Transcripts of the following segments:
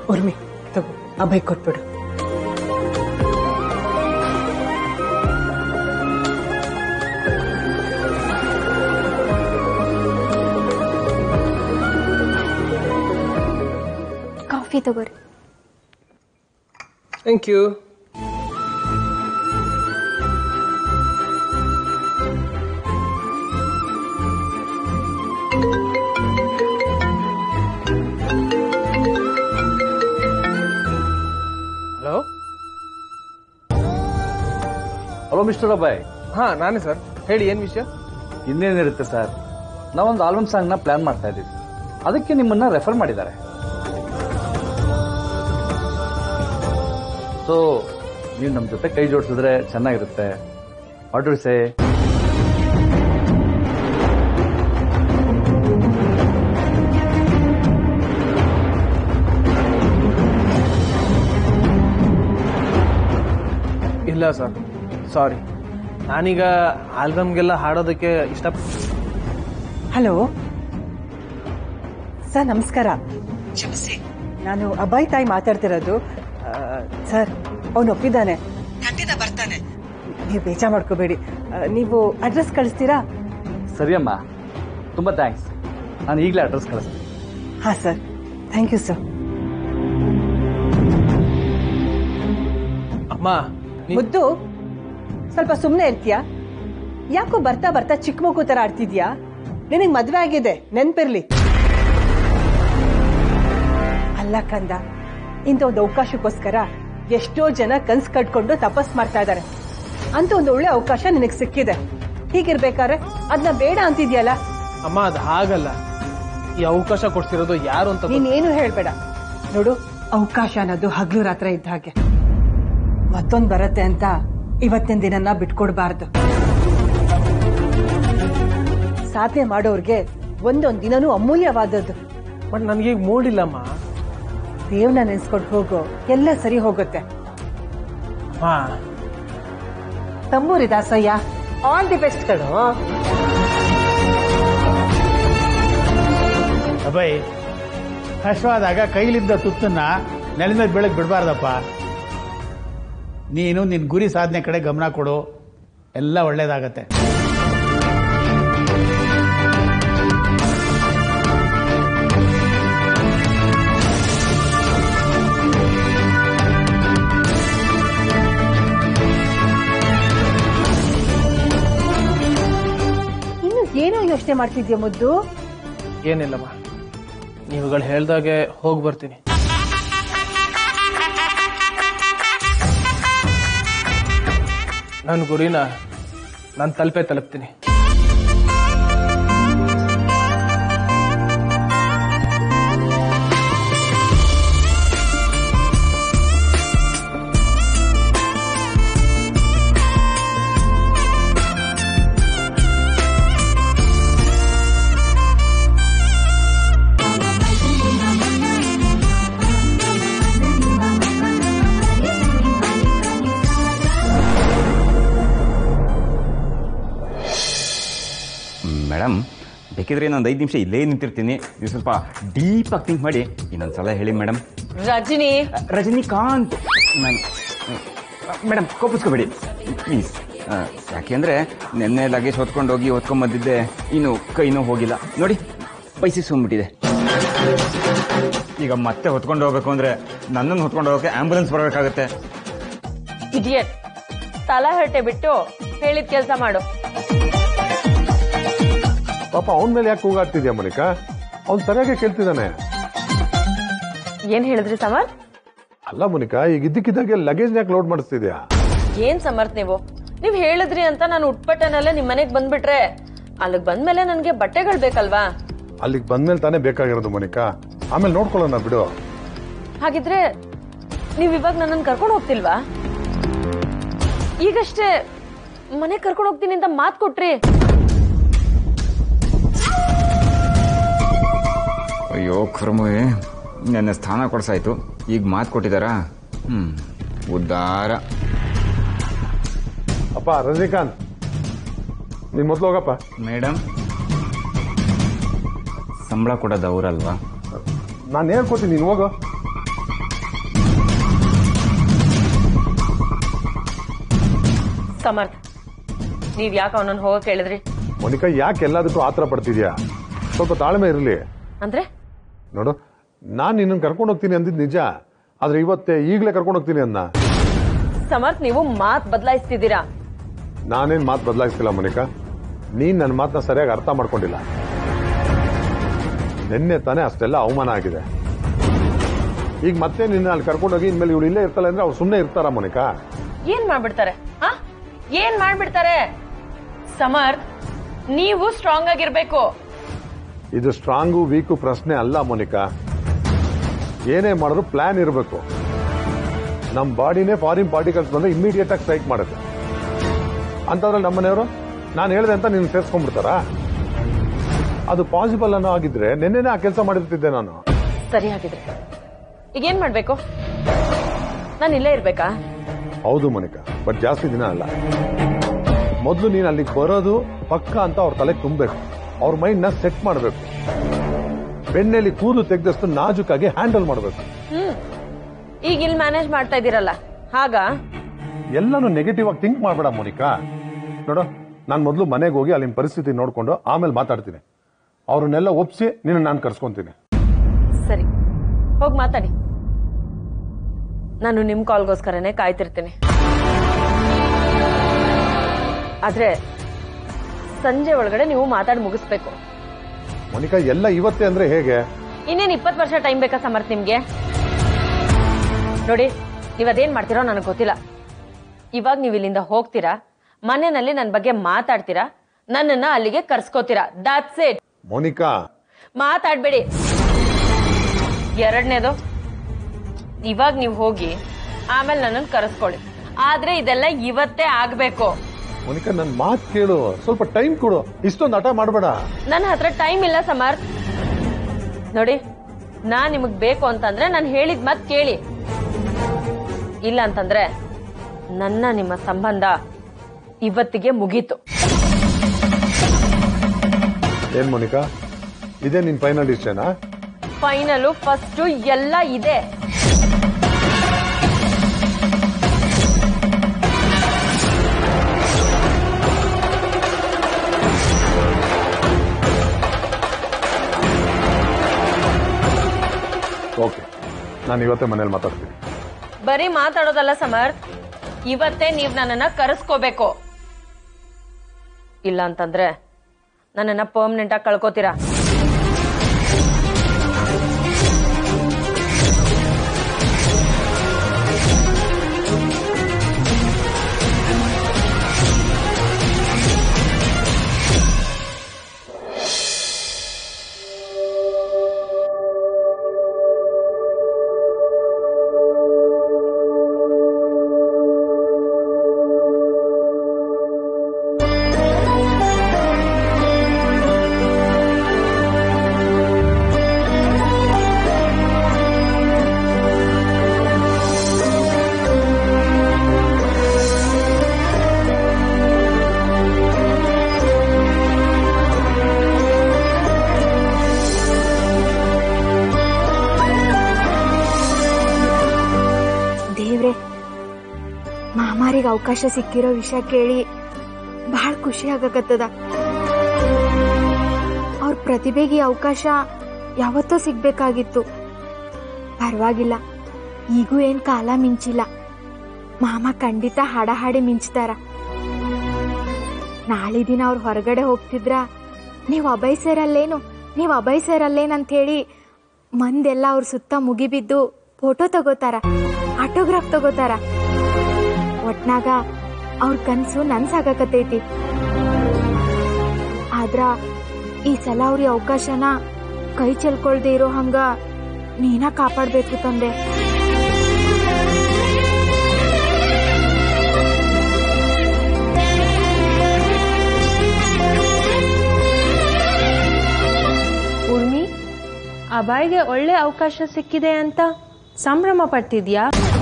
ಉರ್ಮಿ ತಗೋ ಅಭಯ್ ಕೊಟ್ಬಿಡು ಕಾಫಿ ತಗೋರಿ thank you hello hello mister Abbai ಹಾ ನಾನೇ ಸರ್ ಹೇಳಿ ಏನ್ ವಿಷಯ ಇನ್ನೇನಿರುತ್ತೆ ಸರ್ ನಾವೊಂದು ಆಲ್ಬಮ್ ಸಾಂಗ್ ನ ಪ್ಲಾನ್ ಮಾಡ್ತಾ ಇದ್ದೀವಿ ಅದಕ್ಕೆ ನಿಮ್ಮನ್ನ ರೆಫರ್ ಮಾಡಿದ್ದಾರೆ ಸೊ ನೀವು ನಮ್ಮ ಜೊತೆ ಕೈ ಜೋಡಿಸಿದ್ರೆ ಚೆನ್ನಾಗಿರುತ್ತೆ ಆರ್ಡರ್ ಸೇ ಇಲ್ಲ ಸರ್ ಸಾರಿ ನಾನೀಗ ಆಲ್ಬಮ್ಗೆಲ್ಲ ಹಾಡೋದಕ್ಕೆ ಇಷ್ಟ ಹಲೋ ಸರ್ ನಮಸ್ಕಾರ ಕ್ಷಮಿಸಿ ನಾನು ಅಭಯ್ ತಾಯಿ ಮಾತಾಡ್ತಿರೋದು ಆ, ಸರ್ ಅವನು ಒಪ್ಪಿದ್ದಾನೆ ಖಂಡಿತ ಬರ್ತಾನೆ ನೀವು ಬೇಜಾರ್ ಮಾಡ್ಕೋಬೇಡಿ ಆ, ನೀವು ಅಡ್ರೆಸ್ ಕಳಿಸ್ತೀರಾ ಸರಿಯಮ್ಮ ತುಂಬಾ ಥ್ಯಾಂಕ್ಸ್ ನಾನು ಈಗಲೇ ಅಡ್ರೆಸ್ ಕಳಿಸ್ತೀನಿ ಹಾ ಸರ್ ಥ್ಯಾಂಕ್ ಯು ಸರ್ ಅಮ್ಮ ನೀ- ಮುದ್ದು ಸ್ವಲ್ಪ ಸುಮ್ಮನೆ ಇರ್ತೀಯಾ ಯಾಕೋ ಬರ್ತಾ ಬರ್ತಾ ಚಿಕ್ಕ ಮಗು ತರ ಆಡ್ತಿದ್ಯಾ ನಿನಗ್ ಮದ್ವೆ ಆಗಿದೆ ನೆನ್ಪಿರ್ಲಿ ಅಲ್ಲ ಕಂದ ಇಂಥ ಒಂದು ಅವಕಾಶಕ್ಕೋಸ್ಕರ ಎಷ್ಟೋ ಜನ ಕನ್ಸ್ ಕಟ್ಕೊಂಡು ತಪಸ್ ಮಾಡ್ತಾ ಇದ್ದಾರೆ ಅಂತ ಒಂದು ಒಳ್ಳೆ ಅವಕಾಶ ನಿನಗ್ ಸಿಕ್ಕಿದೆ ಹೀಗಿರ್ಬೇಕಾದ್ರೆ ಅದನ್ನ ಬೇಡ ಅಂತಿದ್ಯಲ್ಲ ಅಮ್ಮ ಅದು ಹಾಗಲ್ಲ ಈ ಅವಕಾಶ ಕೊಡ್ತಿರೋದು ಯಾರು ಅಂತ ಗೊತ್ತು. ನೀನೇನು ಹೇಳ್ಬೇಡ ನೋಡು ಅವಕಾಶ ಅನ್ನೋದು ಹಗ್ಲು ರಾತ್ರಿ ಇದ್ದ ಹಾಗೆ ಮತ್ತೊಂದ್ ಬರತ್ತೆ ಅಂತ ಇವತ್ತಿನ ದಿನನ ಬಿಟ್ಕೊಡ್ಬಾರ್ದು ಸಾಧನೆ ಮಾಡೋರ್ಗೆ ಒಂದೊಂದ್ ದಿನನೂ ಅಮೂಲ್ಯವಾದದ್ದು ಬಟ್ ನನ್ಗೀಗ ಮೂಡಿಲ್ಲಮ್ಮ ದೇವ್ನ ನೆನ್ಸ್ಕೊಂಡು ಹೋಗೋ ಎಲ್ಲ ಸರಿ ಹೋಗುತ್ತೆ ಹಾ ತಮ್ಮೂರಿ ದಾಸಯ್ಯ ಆಲ್ ದಿ ಬೆಸ್ಟ್ ಕಣೋ ಅಭಯ್ ಹಶ್ವಾದಾಗ ಕೈಲಿದ್ದ ತುತ್ತನ್ನ ನೆಲದ ಮೇಲೆ ಬೆಳಗ್ಗೆ ಬಿಡಬಾರ್ದಪ್ಪ ನೀನು ನಿನ್ನ ಗುರಿ ಸಾಧನೆ ಕಡೆ ಗಮನ ಕೊಡು ಎಲ್ಲ ಒಳ್ಳೇದಾಗತ್ತೆ ಇನ್ನು ಏನೋ ಯೋಚನೆ ಮಾಡ್ತಿದ್ಯಾ ಮುದ್ದು ಏನಿಲ್ಲಮ್ಮ ನೀವುಗಳು ಹೇಳ್ದಾಗೆ ಹೋಗಿ ಬರ್ತೀನಿ ನನ್ನ ಗುರಿನ ನಾನು ತಲುಪೇ ತಲುಪ್ತೀನಿ ಮೇಡಮ್ ಬೇಕಿದ್ರೆ ಇನ್ನೊಂದು ಐದು ನಿಮಿಷ ಇಲ್ಲೇ ನಿಂತಿರ್ತೀನಿ ನೀವು ಸ್ವಲ್ಪ ಡೀಪಾಗಿ ಥಿಂಕ್ ಮಾಡಿ ಇನ್ನೊಂದು ಸಲ ಹೇಳಿ madam Rajini Rajinikanth ma'am madam ಕೋಪಿಸ್ಕೋಬೇಡಿ ಪ್ಲೀಸ್ ಯಾಕೆಂದ್ರೆ ನಿನ್ನೆ ಲಗೇಜ್ ಹೊತ್ಕೊಂಡು ಹೋಗಿ ಹೊತ್ಕೊಂಡ್ ಇನ್ನು ಕೈನೂ ಹೋಗಿಲ್ಲ ನೋಡಿ ಪೈಸೆ ಸುಮ್ಬಿಟ್ಟಿದೆ ಈಗ ಮತ್ತೆ ಹೊತ್ಕೊಂಡು ಹೋಗ್ಬೇಕು ಅಂದ್ರೆ ನನ್ನನ್ನು ಹೊತ್ಕೊಂಡು ಹೋಗೋಕೆ ಆಂಬುಲೆನ್ಸ್ ಬರಬೇಕಾಗತ್ತೆ ಇಡಿಯಟ್ ತಲ ಹರಟೆ ಬಿಟ್ಟು ಹೇಳಿದ ಕೆಲಸ ಮಾಡು ಪಾಪ ಅವನ ಮೇಲೆ ಯಾಕೆ ಕೂಗಾಡ್ತಿದ್ಯಾ ಮಲಿಕಾ ಅವ್ನು ಸರಿಯಾಗಿ ಕೇಳ್ತಿದ್ದಾನೆ ಏನ್ ಹೇಳಿದ್ರಿ ಸಮರ್ ಅಲ್ಲ ಮೋನಿಕಾ ಈಗ ಇದ್ದಕ್ಕಿದ್ದಾಗೆ ಲಗೇಜ್ ಯಾಕೆ ಲೋಡ್ ಮಾಡಿಸ್ತಿದ್ಯಾ ಏನ್ ಸಮರ್ಥ್ ನೀವು ನೀವ್ ಹೇಳಿದ್ರಿ ಅಂತ ನಾನು ಉಟ್ಪಟ್ಟನಲ್ಲೇ ನಿಮ್ ಮನೆಗ್ ಬಂದ್ಬಿಟ್ರೆ ಅಲ್ಲಿಗ್ ಬಂದ್ಮೇಲೆ ನನ್ಗೆ ಬಟ್ಟೆಗಳು ಬೇಕಲ್ವಾ ಅಲ್ಲಿಗೆ ಬಂದ್ಮೇಲೆ ತಾನೇ ಬೇಕಾಗಿರೋದು ಮೋನಿಕಾ ಆಮೇಲೆ ನೋಡ್ಕೊಳ್ಳೋಣ ಬಿಡು ಹಾಗಿದ್ರೆ ನೀವ್ ಇವಾಗ ನನ್ನನ್ನು ಕರ್ಕೊಂಡು ಹೋಗ್ತಿಲ್ವಾ ಈಗಷ್ಟೇ ಮನೆಗ್ ಕರ್ಕೊಂಡು ಹೋಗ್ತೀನಿ ಅಂತ ಮಾತ್ ಕೊಟ್ರಿ ಅಯ್ಯೋ ಕರ್ಮವೇ ನನ್ನ ಸ್ಥಾನ ಕೊಡ್ಸಾಯ್ತು ಈಗ ಮಾತು ಕೊಟ್ಟಿದ್ದಾರಾ ಹ್ಮ್ ಉದ್ದಾರ ಅಪ್ಪ ರಜನಿಕಾಂತ್ ನೀನ್ ಮೊದ್ಲು ಹೋಗಪ್ಪ ಮೇಡಮ್ ಸಂಬಳ ಕೊಡೋದು ಅವರಲ್ವಾ ನಾನು ಹೇಳ್ಕೊತೀನಿ ನೀನು ಹೋಗು ಸಮರ್ಥ ನೀವ್ ಯಾಕೆ ಅವನನ್ನ ಹೋಗಕ್ ಹೇಳಿದ್ರಿ ಮೋನಿಕಾ ಯಾಕೆ ಎಲ್ಲದಕ್ಕೂ ಆತರ ಪಡ್ತಿದ್ಯಾ ಸ್ವಲ್ಪ ತಾಳ್ಮೆ ಇರಲಿ ಅಂದ್ರೆ ನೋಡು ನಾನು ನಿನ್ನನ್ನು ಕರ್ಕೊಂಡು ಹೋಗ್ತೀನಿ ಅಂದಿದ್ದು ನಿಜ ಆದ್ರೆ ಇವತ್ತೇ ಈಗಲೇ ಕರ್ಕೊಂಡು ಹೋಗ್ತೀನಿ ಅನ್ನ ಸಮರ್ಥ ನೀವು ಮಾತ್ ಬದಲಾಯಿಸ್ತಿದ್ದೀರಾ ನಾನೇನ್ ಮಾತು ಬದಲಾಯಿಸ್ತಿಲ್ಲ ಮೋನಿಕಾ ನೀನ್ ನನ್ನ ಮಾತನ್ನ ಸರಿಯಾಗಿ ಅರ್ಥ ಮಾಡ್ಕೊಂಡಿಲ್ಲ ನಿನ್ನೆ ತಾನೇ ಅಷ್ಟೆಲ್ಲ ಅವಮಾನ ಆಗಿದೆ ಈಗ ಮತ್ತೆ ನಿನ್ನ ಅಲ್ಲಿ ಕರ್ಕೊಂಡೋಗಿ ಇನ್ಮೇಲೆ ಇವಳು ಇಲ್ಲೇ ಇರ್ತಾಳೆ ಅಂದ್ರೆ ಅವ್ರು ಸುಮ್ಮನೆ ಇರ್ತಾರ ಮೋನಿಕಾ ಏನ್ ಮಾಡ್ಬಿಡ್ತಾರೆ ಆ ಏನ್ ಮಾಡ್ಬಿಡ್ತಾರೆ ಸಮರ್ಥ್ ನೀವು ಸ್ಟ್ರಾಂಗ್ ಆಗಿರ್ಬೇಕು ಇದು ಸ್ಟ್ರಾಂಗು ವೀಕು ಪ್ರಶ್ನೆ ಅಲ್ಲ ಮೋನಿಕಾ ಏನೇ ಮಾಡಿದ್ರು ಪ್ಲಾನ್ ಇರಬೇಕು ನಮ್ಮ ಬಾಡಿನೇ ಫಾರಿನ್ ಪಾರ್ಟಿಕಲ್ಸ್ ಬಂದ್ರೆ ಇಮಿಡಿಯೇಟ್ ಆಗಿ ಸ್ಟ್ರೈಕ್ ಮಾಡುತ್ತೆ ಅಂತಂದ್ರಲ್ಲಿ ನಮ್ಮನೆಯವರು ನಾನು ಹೇಳಿದೆ ಅಂತ ನೀನು ಸೇರ್ಸ್ಕೊಂಡ್ಬಿಡ್ತಾರಾ ಅದು ಪಾಸಿಬಲ್ ಅನ್ನೋ ಆಗಿದ್ರೆ ನಿನ್ನೆನೇ ಆ ಕೆಲಸ ಮಾಡಿರ್ತಿದ್ದೆ ನಾನು ಸರಿ ಹಾಗಿದ್ರೆ ಈಗ ಏನ್ ಮಾಡ್ಬೇಕು ನಾನು ಇಲ್ಲೇ ಇರ್ಬೇಕಾ ಹೌದು ಮೋನಿಕಾ ಬಟ್ ಜಾಸ್ತಿ ದಿನ ಅಲ್ಲ ಮೊದಲು ನೀನು ಅಲ್ಲಿಗೆ ಬರೋದು ಪಕ್ಕ ಅಂತ ಅವ್ರ ತಲೆಗೆ ತುಂಬಬೇಕು ಅವ್ರ ಮೈಂಡ್ ನ ಸೆಟ್ ಮಾಡಬೇಕು ಬೆಣ್ಣೆಲಿ ಕೂದಲು ತೆಗೆದಷ್ಟು ನಾಜುಕಾಗಿ ಹ್ಯಾಂಡಲ್ ಮಾಡಬೇಕು ಹ್ಮ್ ಈಗ ಇಲ್ಲಿ ಮ್ಯಾನೇಜ್ ಮಾಡ್ತಾ ಇದೀರಲ್ಲ ಹಾಗ ಎಲ್ಲಾನು ನೆಗೆಟಿವ್ ಆಗಿ ಥಿಂಕ್ ಮಾಡಬೇಡ ಮೋನಿಕಾ ನೋಡು ನಾನು ಮೊದಲು ಮನೆಗೆ ಹೋಗಿ ಅಲ್ಲಿನ ಪರಿಸ್ಥಿತಿ ನೋಡ್ಕೊಂಡು ಆಮೇಲೆ ಮಾತಾಡ್ತೀನಿ ಅವ್ರನ್ನೆಲ್ಲ ಒಪ್ಸಿ ನಿನ್ನ ನಾನು ಕರ್ಸ್ಕೊಂತೀನಿ ಸರಿ ಹೋಗಿ ಮಾತಾಡಿ ನಾನು ನಿಮ್ ಕಾಲ್ಗೋಸ್ಕರನೇ ಕಾಯ್ತಿರ್ತೀನಿ ಆದ್ರೆ ಸಂಜೆ ಒಳಗಡೆ ನೀವು ಮಾತಾಡಿ ಮುಗಿಸ್ಬೇಕು ಮೋನಿಕಾ ಎಲ್ಲ ಇವತ್ತೇ ಅಂದ್ರೆ ಹೇಗೆ ಇನ್ನೇನ್ ಇಪ್ಪತ್ತು ವರ್ಷ ಟೈಮ್ ಬೇಕಾ ಸಮರ್ಥ ನಿಮ್ಗೆ ನೋಡಿ ನೀವ್ ಅದೇನ್ ಮಾಡ್ತೀರೋ ನನಗೆ ಗೊತ್ತಿಲ್ಲ ಇವಾಗ ನೀವು ಇಲ್ಲಿಂದ ಹೋಗ್ತೀರಾ ಮನೆಯಲ್ಲಿ ನನ್ನ ಬಗ್ಗೆ ಮಾತಾಡ್ತೀರಾ ನನ್ನನ್ನ ಅಲ್ಲಿಗೆ ಕರ್ಸ್ಕೋತೀರಾ ದಾಟ್ಸ್ ಇಟ್ ಮೋನಿಕಾ ಮಾತಾಡ್ಬೇಡಿ ಎರಡನೇದು ಇವಾಗ ನೀವು ಹೋಗಿ ಆಮೇಲೆ ನನ್ನನ್ನು ಕರೆಸ್ಕೊಳ್ಳಿ ಆದ್ರೆ ಇದೆಲ್ಲ ಇವತ್ತೇ ಆಗ್ಬೇಕು ಮೋನಿಕಾ ನನ್ನ ಮಾತು ಕೇಳು ಸ್ವಲ್ಪ ಟೈಮ್ ಕೊಡು ಇಷ್ಟೊಂದು ಹಠ ಮಾಡಬೇಡ ನನ್ನ ಹತ್ರ ಟೈಮ್ ಇಲ್ಲ ಸಮರ್ಥ್ ನೋಡಿ ನಾನ್ ನಿಮಗ್ ಬೇಕು ಅಂತಂದ್ರೆ ನಾನು ಹೇಳಿದ್ ಮತ್ ಕೇಳಿ ಇಲ್ಲ ಅಂತಂದ್ರೆ ನನ್ನ ನಿಮ್ಮ ಸಂಬಂಧ ಇವತ್ತಿಗೆ ಮುಗೀತು ಏನ್ ಮೋನಿಕಾ ಇದೇ ನಿನ್ ಫೈನಲ್ ಡಿಸಿಷನಾ ಫೈನಲು ಫಸ್ಟ್ ಎಲ್ಲ ಇದೆ ಓಕೆ ನಾನು ಇವತ್ತೇ ಮನೇಲಿ ಮಾತಾಡ್ತೀನಿ ಬರೀ ಮಾತಾಡೋದಲ್ಲ ಸಮರ್ಥ್ ಇವತ್ತೇ ನೀವ್ ನನ್ನನ್ನ ಕರೆಸ್ಕೋಬೇಕು ಇಲ್ಲ ಅಂತಂದ್ರೆ ನನ್ನನ್ನ ಪರ್ಮನೆಂಟ್ ಆಗಿ ಕಳ್ಕೊತೀರಾ ದೇವ್ರೆ ಮಾಮಾರಿಗೆ ಅವಕಾಶ ಸಿಕ್ಕಿರೋ ವಿಷಯ ಕೇಳಿ ಬಹಳ ಖುಷಿ ಆಗಕತ್ತದ ಅವ್ರ ಪ್ರತಿಭೆಗೆ ಈ ಅವಕಾಶ ಯಾವತ್ತೋ ಸಿಗ್ಬೇಕಾಗಿತ್ತು ಪರವಾಗಿಲ್ಲ ಈಗೂ ಏನ್ ಕಾಲ ಮಿಂಚಿಲ್ಲ ಮಾಮ ಖಂಡಿತ ಹಾಡ ಹಾಡಿ ಮಿಂಚ್ತಾರ ನಾಳೆ ದಿನ ಅವ್ರು ಹೊರಗಡೆ ಹೋಗ್ತಿದ್ರ ನೀವು ಅಭಯಸರಲ್ಲೇನು ನೀವು ಅಭಯಸರಲ್ಲೇನಂತ ಹೇಳಿ ಮಂದೆಲ್ಲ ಅವ್ರ ಸುತ್ತ ಮುಗಿಬಿದ್ದು ಫೋಟೋ ತಗೋತಾರ ಆಟೋಗ್ರಾಫ್ ತಗೋತಾರ ಒಟ್ನಾಗ ಅವ್ರ ಕನ್ಸು ನನ್ಸಾಗಕತೈತಿ ಆದ್ರ ಈ ಸಲ ಅವ್ರ ಅವಕಾಶನ ಕೈ ಚೆಲ್ಕೊಳ್ದೆ ಇರೋ ಹಂಗ ನೀನ ಕಾಪಾಡ್ಬೇಕು ತಂದೆ ಉರ್ಮಿ ಅಭಯ್ಗೆ ಒಳ್ಳೆ ಅವಕಾಶ ಸಿಕ್ಕಿದೆ ಅಂತ ಸಂಭ್ರಮ ಪಡ್ತಿದ್ಯಾ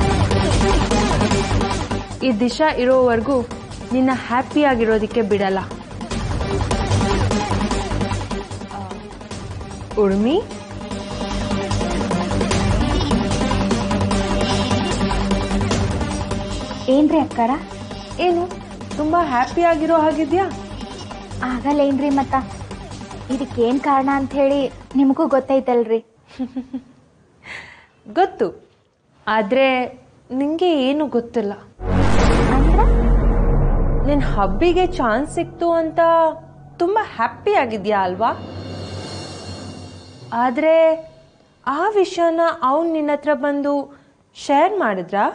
ಈ ದಿಶಾ ಇರೋವರೆಗೂ ನಿನ್ನ ಹ್ಯಾಪಿ ಆಗಿರೋದಕ್ಕೆ ಬಿಡಲ್ಲ ಉರ್ಮಿ ಏನ್ರಿ ಅಕ್ಕಾರ ಏನು ತುಂಬ ಹ್ಯಾಪಿಯಾಗಿರೋ ಹಾಗಿದ್ಯಾ ಆಗಲ್ಲೇನ್ರಿ ಮತ್ತ ಇದಕ್ಕೇನು ಕಾರಣ ಅಂತ ಹೇಳಿ ನಿಮಗೂ ಗೊತ್ತೈತಲ್ರಿ ಗೊತ್ತು ಆದರೆ ನಿಂಗೆ ಏನು ಗೊತ್ತಿಲ್ಲ ಅಂದ್ರೆ ನಿನ್ನ ಹಬ್ಬಿಗೆ ಚಾನ್ಸ್ ಸಿಕ್ತು ಅಂತ ತುಂಬ ಹ್ಯಾಪಿ ಆಗಿದ್ಯಾ ಅಲ್ವಾ ಆದರೆ ಆ ವಿಷಯನ ಅವನು ನಿನ್ನ ಹತ್ರ ಬಂದು ಶೇರ್ ಮಾಡಿದ್ರಾ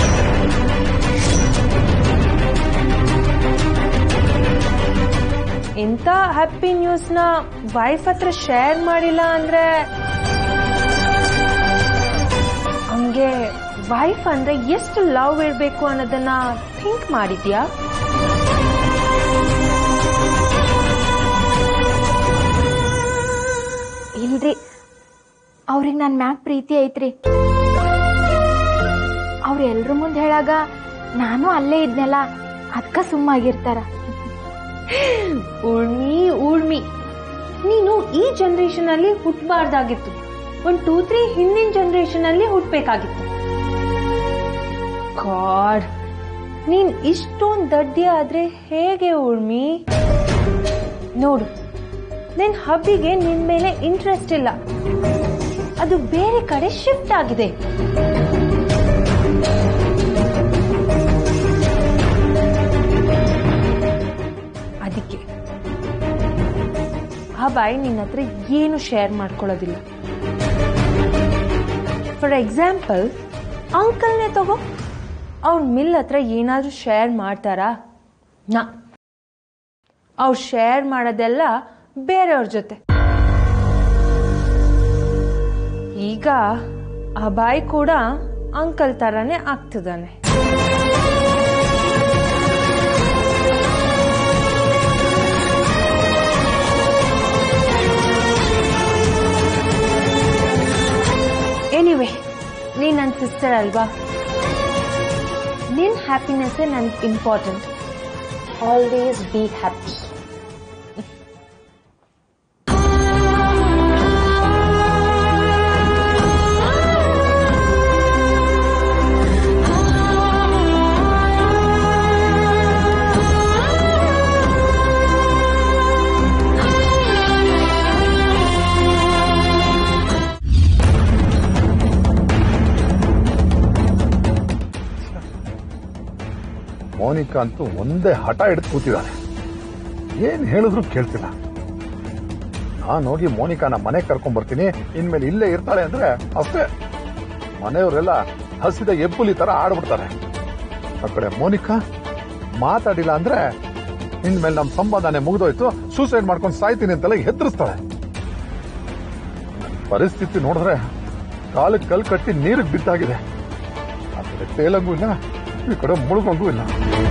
ಇಂಥ ಹ್ಯಾಪಿ ನ್ಯೂಸ್ನ ವೈಫ್ ಹತ್ರ ಶೇರ್ ಮಾಡಿಲ್ಲ ಅಂದರೆ ಅವನಿಗೆ ವೈಫ್ ಅಂದರೆ ಎಷ್ಟು ಲವ್ ಇರಬೇಕು ಅನ್ನೋದನ್ನ ಥಿಂಕ್ ಮಾಡಿದ್ಯಾ ಇಲ್ರಿ ಅವ್ರಿಗೆ ನನ್ನ ಮ್ಯಾಗ ಪ್ರೀತಿ ಐತ್ರಿ ಅವ್ರು ಎಲ್ರ ಮುಂದೆ ಹೇಳಾಗ ನಾನು ಅಲ್ಲೇ ಇದ್ನಲ್ಲ ಅದಕ್ಕೆ ಸುಮ್ಮಾಗಿರ್ತಾರ ಊರ್ಮಿ ಊರ್ಮಿ ನೀನು ಈ ಜನರೇಷನ್ ಅಲ್ಲಿ ಹುಟ್ಟಬಾರ್ದಾಗಿತ್ತು ಒಂದು ಟೂ ತ್ರೀ ಹಿಂದಿನ ಜನರೇಷನ್ ಅಲ್ಲಿ ಹುಟ್ಟಬೇಕಾಗಿತ್ತು ಗಾಡ್ ನೀನ್ ಇಷ್ಟೊಂದು ದಡ್ಡಿ ಆದ್ರೆ ಹೇಗೆ ಊರ್ಮಿ ನೋಡು ನಿನ್ ಹಬ್ಬಿಗೆ ನಿನ್ ಮೇಲೆ ಇಂಟ್ರೆಸ್ಟ್ ಇಲ್ಲ ಅದು ಬೇರೆ ಕಡೆ ಶಿಫ್ಟ್ ಆಗಿದೆ ಅದಕ್ಕೆ ಆ ಬಾಯಿ ನಿನ್ನ ಹತ್ರ ಏನು ಶೇರ್ ಮಾಡ್ಕೊಳ್ಳೋದಿಲ್ಲ ಫಾರ್ ಎಕ್ಸಾಂಪಲ್ ಅಂಕಲ್ನೇ ತಗೋ ಅವ್ರ ಮಿಲ್ ಹತ್ರ ಏನಾದರೂ ಶೇರ್ ಮಾಡ್ತಾರಾ ನಾ ಅವ್ರು ಶೇರ್ ಮಾಡೋದೆಲ್ಲ ಬೇರೆಯವ್ರ ಜೊತೆ ಈಗ ಆ ಬಾಯಿ ಕೂಡ ಅಂಕಲ್ ಥರನೇ ಆಗ್ತಿದ್ದಾನೆ ಎನಿವೆ ನೀನ್ ನನ್ನ ಸಿಸ್ಟರ್ ಅಲ್ವಾ ನಿನ್ ಹ್ಯಾಪಿನೆಸ್ಸೇ ನನ್ಗೆ important always be happy Mounika ಅಂತೂ ಒಂದೇ ಹಠ ಹಿಡಿದು ಕೂತಿದ್ದಾನೆ ಏನ್ ಹೇಳಿದ್ರು ಕೇಳ್ತಿಲ್ಲ ನಾನು ಹೋಗಿ ಮೋನಿಕಾನ ಮನೆಗೆ ಕರ್ಕೊಂಡ್ ಬರ್ತೀನಿ ಇನ್ಮೇಲೆ ಇಲ್ಲೇ ಇರ್ತಾಳೆ ಅಂದ್ರೆ ಅಷ್ಟೇ ಮನೆಯವರೆಲ್ಲ ಹಸಿದ ಎಬ್ಬುಲಿ ತರ ಆಡ್ಬಿಡ್ತಾರೆ ಆ ಕಡೆ ಮೋನಿಕಾ ಮಾತಾಡಿಲ್ಲ ಅಂದ್ರೆ ಇನ್ಮೇಲೆ ನಮ್ ಸಂಪಾದನೆ ಮುಗಿದೋಯ್ತು ಸೂಸೈಡ್ ಮಾಡ್ಕೊಂಡು ಸಾಯ್ತೀನಿ ಅಂತೆಲ್ಲ ಹೆದರ್ಸ್ತಾಳೆ ಪರಿಸ್ಥಿತಿ ನೋಡಿದ್ರೆ ಕಾಲಕ್ಕೆ ಕಲ್ ಕಟ್ಟಿ ನೀರಿಗೆ ಬಿದ್ದಾಗಿದೆ ಆ ಕಡೆ ತೇಲಂಗೂ ಇಲ್ಲ ಈ ಕಡೆ ಮುಳುಗಂಗೂ ಇಲ್ಲ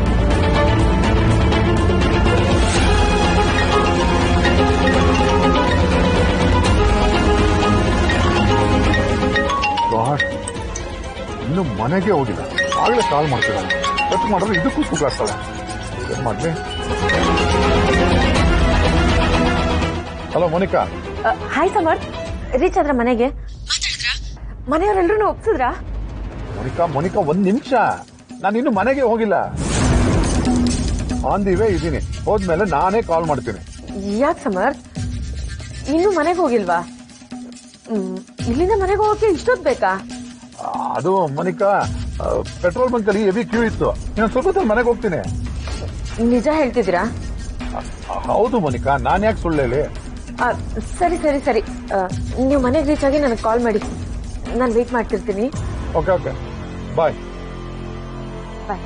God, ಇನ್ನು ಮನೆಗೆ ಹೋಗಿಲ್ಲ ಆಗ್ಲೇ ಕಾಲ್ ಮಾಡ್ತಿದ್ದಾನೆ ಕಟ್ ಮಾಡಿದ್ರೆ ಇದಕ್ಕೂ ಸುಗಾಡ್ತಾಳೆ ಏನ್ ಮಾಡ್ಲಿ ಹಲೋ ಮೋನಿಕಾ ಹಾಯ್ ಸಮರ್ಥ್ ರೀಚ್ ಆದ್ರ ಮನೆಗೆ ಮನೆಯವರೆಲ್ಲರೂ ಒಪ್ಸಿದ್ರಾ ಮೋನಿಕಾ ಮೋನಿಕಾ ಒಂದ್ ನಿಮಿಷ ನಾನು ಇನ್ನು ಮನೆಗೆ ಹೋಗಿಲ್ಲ ಆನ್ ದಿ ವೇ ಇದ್ದೀನಿ ಹೋದ್ಮೇಲೆ ನಾನೇ ಕಾಲ್ ಮಾಡ್ತೀನಿ ಯಾಕೆ ಸಮರ್ಥ್ ಇನ್ನೂ ಮನೆಗೆ ಹೋಗಿಲ್ವಾ ಹ್ಮ್, ಇಲ್ಲಿಂದ ಮನೆಗೆ ಹೋಗಕ್ಕೆ ಇಷ್ಟೊತ್ತು ಬೇಕಾ ಆ, ಅದು ಮೋನಿಕಾ ಪೆಟ್ರೋಲ್ ಬಂಕ್ ಅಲ್ಲಿ ಹೆವಿ ಕ್ಯೂ ಇತ್ತು ನಾನು ಸ್ವಲ್ಪ ಹೊತ್ತಲ್ಲಿ ಮನೆಗೆ ಹೋಗ್ತೀನಿ ನಿಜ ಹೇಳ್ತಿದ್ದೀರಾ ಆ, ಹೌದು ಮೋನಿಕಾ ನಾನ್ ಯಾಕೆ ಸುಳ್ಳು ಹೇಳಿ ಆ, ಸರಿ ಸರಿ ಸರಿ ಆ, ನೀವು ಮನೆಗೆ ರೀಚ್ ಆಗಿ ನನಗೆ ಕಾಲ್ ಮಾಡಿ ನಾನು ವೇಟ್ ಮಾಡ್ತಿರ್ತೀನಿ ಓಕೆ ಓಕೆ ಬಾಯ್ ಬಾಯ್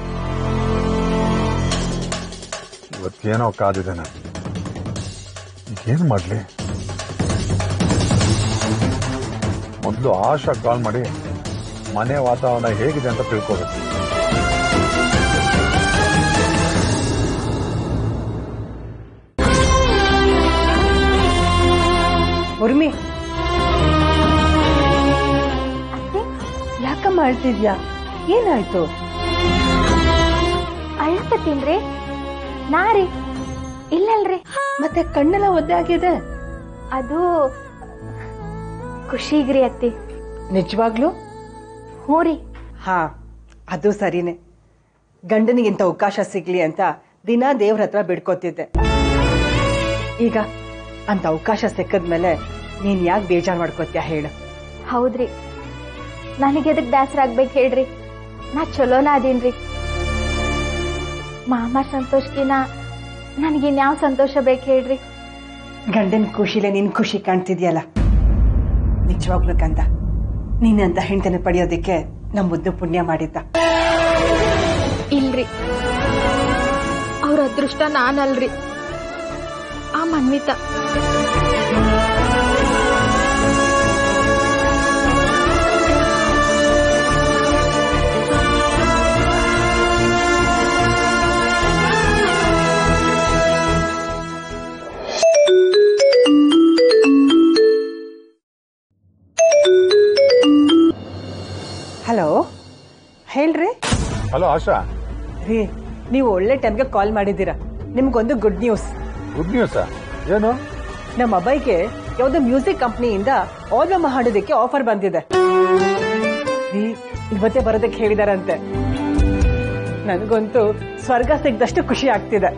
ಇವತ್ತೇನೋ ಕಾದಿದೆ ನಾನು ಏನ್ ಮಾಡ್ಲಿ ಮೊದಲು ಆಶಾ ಕಾಲ್ ಮಾಡಿ ಮನೆ ವಾತಾವರಣ ಹೇಗಿದೆ ಅಂತ ತಿಳ್ಕೋಬೇಕು ಉರ್ಮಿ ಅತ್ತೆ ಯಾಕ ಮಾಡ್ತಿದ್ಯಾ ಏನಾಯ್ತು ಅಳ್ಳಕತ್ತೀನ್ರಿ ನಾರಿ ಇಲ್ಲಲ್ರಿ ಮತ್ತೆ ಕಣ್ಣೆಲ್ಲ ಒದ್ದೆ ಆಗಿದೆ ಅದು ಖುಷಿಗ್ರಿ ಅತ್ತಿ ನಿಜವಾಗ್ಲು ಹ್ಞೂ ರೀ ಹಾ ಅದು ಸರಿನೇ ಗಂಡನಿಗಿಂತ ಅವಕಾಶ ಸಿಗ್ಲಿ ಅಂತ ದಿನ ದೇವ್ರ ಹತ್ರ ಬಿಡ್ಕೋತಿದ್ದೆ ಈಗ ಅಂತ ಅವಕಾಶ ಸಿಕ್ಕದ್ಮೇಲೆ ನೀನ್ ಯಾಕೆ ಬೇಜಾರ್ ಮಾಡ್ಕೋತ್ಯಾ ಹೇಳು ಹೌದ್ರಿ ನನಗೆ ಎದಕ್ ಬೇಸರ ಆಗ್ಬೇಕು ಹೇಳ್ರಿ ನಾ ಚಲೋನ ಅದೀನ್ರಿ ಮಾಮ ಸಂತೋಷಕಿನ ನನಗಿನ್ಯಾವ ಸಂತೋಷ ಬೇಕು ಹೇಳ್ರಿ ಗಂಡನ ಖುಷಿಲೆ ನಿನ್ ಖುಷಿ ಕಾಣ್ತಿದ್ಯಲ್ಲ ನಿಜವಾಗ್ಲು ಕಂದ ನೀನಂತ ಹೆಂಡತಿನ ಪಡೆಯೋದಕ್ಕೆ ನಮ್ಮ ಮುದ್ದು ಪುಣ್ಯ ಮಾಡಿದ್ದ ಇಲ್ರಿ ಅವ್ರ ಅದೃಷ್ಟ ನಾನಲ್ರಿ ಆ ಮನ್ವಿತ ಹಲೋ ಹೇಳ್ರಿ ಹಲೋ ಆಶಾ ರೀ ನೀವು ಒಳ್ಳೆ ಟೈಮ್ಗೆ ಕಾಲ್ ಮಾಡಿದ್ದೀರಾ ನಿಮ್ಗೊಂದು ಗುಡ್ ನ್ಯೂಸ್ ಗುಡ್ ನ್ಯೂಸ್ ಏನು ನಮ್ಮ ಅಬ್ಬಾಯಿಗೆ ಯಾವುದೋ ಮ್ಯೂಸಿಕ್ ಕಂಪ್ನಿಯಿಂದ ಆಲ್ಬಮ್ ಹಾಡೋದಕ್ಕೆ ಆಫರ್ ಬಂದಿದೆ ರೀ ಇವತ್ತೇ ಬರೋದಕ್ಕೆ ಹೇಳಿದಾರಂತೆ ನನಗಂತೂ ಸ್ವರ್ಗ ಸಿಗ್ದಷ್ಟು ಖುಷಿ ಆಗ್ತಿದೆ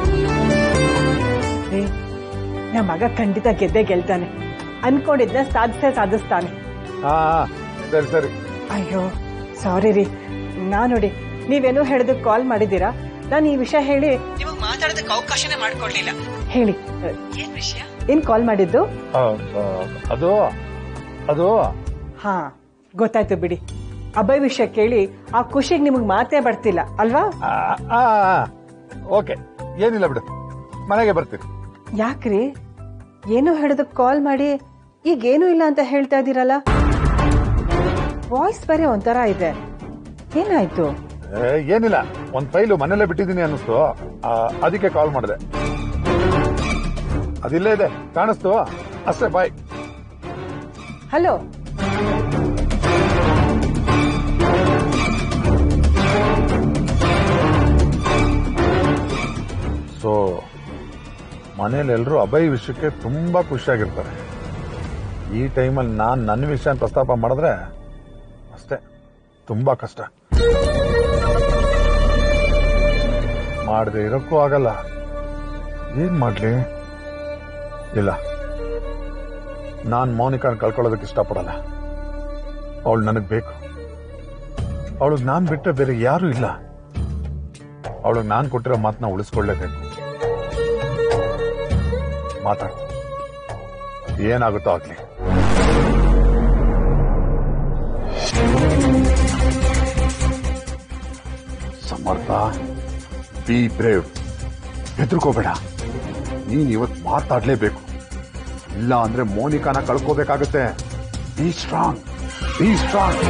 ರೀ ನಮ್ಮ ಮಗ ಖಂಡಿತ ಗೆದ್ದೇ ಗೆಲ್ತಾನೆ ಅನ್ಕೊಂಡಿದ್ನ ಸಾಧಿಸೇ ಸಾಧಿಸ್ತಾನೆ ಹಾ ಹಾ, ಸರಿ ಸರಿ ಅಯ್ಯೋ ಸಾರಿ ರೀ ನಾ ನೋಡಿ ನೀವೇನೋ ಹೇಳೋದಕ್ಕೆ ಕಾಲ್ ಮಾಡಿದ್ದೀರಾ ನಾನು ಈ ವಿಷಯ ಹೇಳಿ ನಿಮಗೆ ಮಾತಾಡೋದಕ್ಕೆ ಅವಕಾಶನೇ ಮಾಡ್ಕೊಡ್ಲಿಲ್ಲ ಹೇಳಿ ಏನ್ ವಿಷಯ ಏನ್ ಕಾಲ್ ಮಾಡಿದ್ದು ಆ, ಆ, ಅದು ಅದು ಹಾ ಗೊತ್ತಾಯ್ತು ಬಿಡಿ ಅಭಯ್ ವಿಷಯ ಕೇಳಿ ಆ ಖುಷಿಗೆ ನಿಮಗ್ ಮಾತೇ ಬರ್ತಿಲ್ಲ ಅಲ್ವಾ ಆ, ಆ, ಆ, ಓಕೆ ಏನಿಲ್ಲ ಬಿಡು ಮನೆಗೆ ಬರ್ತೀನಿ ಯಾಕ್ರಿ ಏನೋ ಹೇಳೋದಕ್ಕೆ ಕಾಲ್ ಮಾಡಿ ಈಗ ಏನೂ ಇಲ್ಲ ಅಂತ ಹೇಳ್ತಾ ಇದ್ದೀರಲ್ಲ ವಾಯ್ಸ್ ಬೇರೆ ಒಂಥರ ಇದೆ ಏನಾಯ್ತು ಏ, ಏನಿಲ್ಲ ಒಂದ್ ಫೈಲು ಮನೇಲೆ ಬಿಟ್ಟಿದ್ದೀನಿ ಅನ್ನಿಸ್ತು ಆ, ಅದಕ್ಕೆ ಕಾಲ್ ಮಾಡಿದೆ ಅದಿಲ್ಲೇ ಇದೆ ಕಾಣಿಸ್ತು ಅಷ್ಟೇ ಬಾಯ್ ಹಲೋ ಸೊ ಮನೇಲಿ ಎಲ್ಲರೂ ಅಭಯ್ ವಿಷಯಕ್ಕೆ ತುಂಬಾ ಖುಷಿಯಾಗಿರ್ತಾರೆ ಈ ಟೈಮಲ್ಲಿ ನಾನು ನನ್ನ ವಿಷಯ ಪ್ರಸ್ತಾಪ ಮಾಡಿದ್ರೆ ಅಷ್ಟೇ ತುಂಬಾ ಕಷ್ಟ ಮಾಡದೆ ಇರೋಕ್ಕೂ ಆಗಲ್ಲ ಏನ್ ಮಾಡ್ಲಿ ಇಲ್ಲ ನಾನ್ ಮೌನಿಕಾನ್ ಕಳ್ಕೊಳ್ಳೋದಕ್ಕೆ ಇಷ್ಟಪಡಲ್ಲ ಅವಳು ನನಗ್ ಬೇಕು ಅವಳಿಗೆ ನಾನ್ ಬಿಟ್ಟರೆ ಬೇರೆ ಯಾರೂ ಇಲ್ಲ ಅವಳಿಗೆ ನಾನ್ ಕೊಟ್ಟಿರೋ ಮಾತನ್ನ ಉಳಿಸ್ಕೊಳ್ಳೇಬೇಕು ಮಾತಾಡು ಏನಾಗುತ್ತೋ ಆಗ್ಲಿ ಸಮರ್ಥ ಬಿ ಬ್ರೇವ್ ಹೆದರ್ಕೋಬೇಡ ನೀನ್ ಇವತ್ ಮಾತಾಡ್ಲೇಬೇಕು ಇಲ್ಲ ಅಂದ್ರೆ ಮೋನಿಕಾನ ಕಳ್ಕೋಬೇಕಾಗುತ್ತೆ ಬಿ ಸ್ಟ್ರಾಂಗ್ ಬಿ ಸ್ಟ್ರಾಂಗ್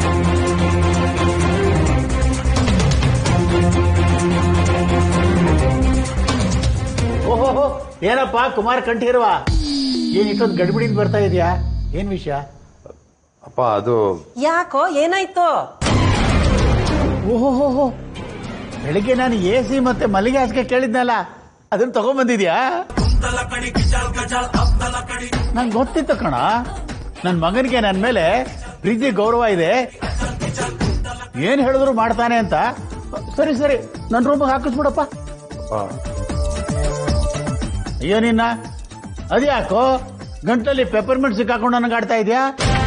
ಓಹೋ ಏನಪ್ಪ ಕುಮಾರ್ ಕಂಠೀರವ ಏನ್ ಇಷ್ಟೊಂದು ಗಡಿಬಿಡಿಂದ ಬರ್ತಾ ಇದೆಯಾ ಏನ್ ವಿಷಯ ಅಪ್ಪ ಅದು ಯಾಕೋ ಏನಾಯ್ತು ಓಹೋ ಬೆಳಿಗ್ಗೆ ನಾನು ಎ ಸಿ ಮತ್ತೆ ಮಲ್ಲಿಗೆ ಹಾಸಿಗೆ ಕೇಳಿದ್ನಲ್ಲ ಅದನ್ನ ತಗೊಂಡ್ಬಂದಿದ್ಯಾ ನಂಗೆ ಗೊತ್ತಿತ್ತು ಕಣ ನನ್ನ ಮಗನಿಗೆ ನನ್ನ ಮೇಲೆ ಪ್ರೀತಿ ಗೌರವ ಇದೆ ಏನ್ ಹೇಳಿದ್ರು ಮಾಡ್ತಾನೆ ಅಂತ ಸರಿ ಸರಿ ನನ್ನ ರೂಮಿಗೆ ಹಾಕಿಸ್ಬಿಡಪ್ಪ ಆ, ಅಯ್ಯೋ ನಿನ್ನ ಅದ್ಯಾಕೋ ಗಂಟಲ್ಲಿ ಪೆಪರ್ಮೆಂಟ್ ಸಿಕ್ಕಾಕೊಂಡು ನನಗೆ ಆಡ್ತಾ ಇದೆಯಾ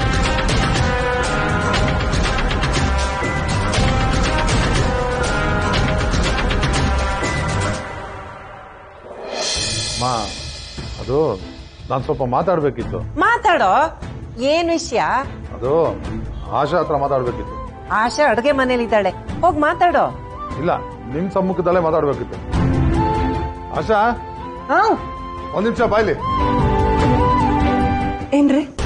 ಮಾ ಅದು ನಾನು ಸ್ವಲ್ಪ ಮಾತಾಡ್ಬೇಕಿತ್ತು ಮಾತಾಡೋ ಏನ್ ವಿಷಯ ಅದು ಆಶಾ ಹತ್ರ ಮಾತಾಡ್ಬೇಕಿತ್ತು ಆಶಾ ಅಡ್ಗೆ ಮನೇಲಿದ್ದಾಳೆ ಹೋಗ್ ಮಾತಾಡೋ ಇಲ್ಲ ನಿಮ್ ಸಮ್ಮುಖದಲ್ಲೇ ಮಾತಾಡ್ಬೇಕಿತ್ತು ಆಶಾ ಹಾ ಒಂದ್ ನಿಮಿಷ ಬಾಯ್ಲಿ ಏನ್ರಿ